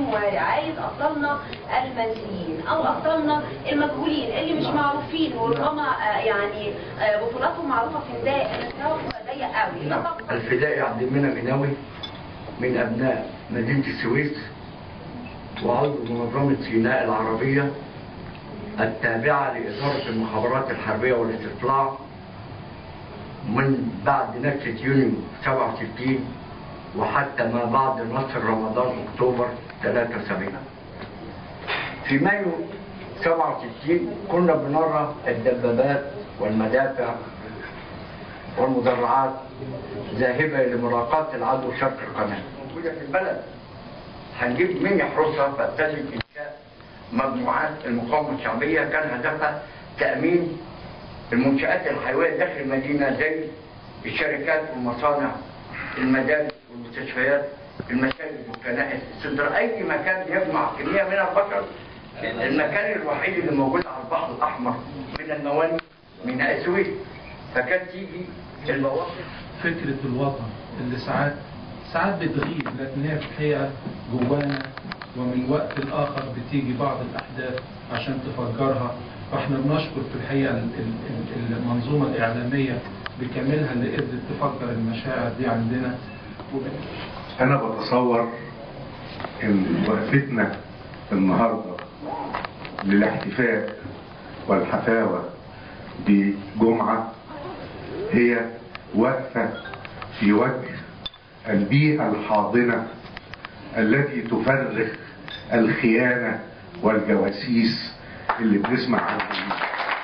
ورعايه ابطالنا المنسيين او ابطالنا المجهولين اللي مش معروفين وربما آه، يعني آه، بطولاتهم معروفه في نطاق نطاق ضيق قوي نعم نطاق الفدائي عبد المنعم بناوي من أبناء مدينة السويس وعضو منظمة سيناء العربية التابعة لإدارة المخابرات الحربية والاستطلاع من بعد نكسة يونيو 67 وحتى ما بعد نصر رمضان أكتوبر 73 في مايو 67 كنا بنرى الدبابات والمدافع والمدرعات ذاهبة لملاقاة العدو شرق القناة موجودة في البلد هنجيب مين يحرسها فابتدت إنشاء مجموعات المقاومة الشعبية كان هدفها تأمين المنشآت الحيوية داخل المدينة زي الشركات والمصانع المدارس والمستشفيات المساجد والكنائس الصدر أي مكان يجمع كمية من البشر المكان الوحيد اللي موجود على البحر الأحمر من الموانئ ميناء السويس فكانت تيجي المواقف فكرة الوطن اللي ساعات ساعات بتغيب لكن هي في الحقيقة جوانا ومن وقت لآخر بتيجي بعض الأحداث عشان تفجرها فاحنا بنشكر في الحقيقة ال- ال- ال- المنظومة الإعلامية بكاملها اللي قدرت تفجر المشاعر دي عندنا وب- أنا بتصور إن وقفتنا النهاردة للاحتفاء والحفاوة بجمعة هي وقفة في وجه البيئة الحاضنة التي تفرغ الخيانة والجواسيس اللي بنسمع عنها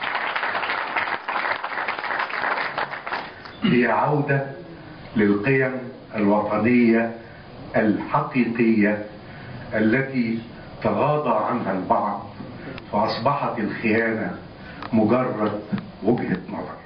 هي عودة للقيم الوطنية الحقيقية التي تغاضى عنها البعض فأصبحت الخيانة مجرد وجهة نظر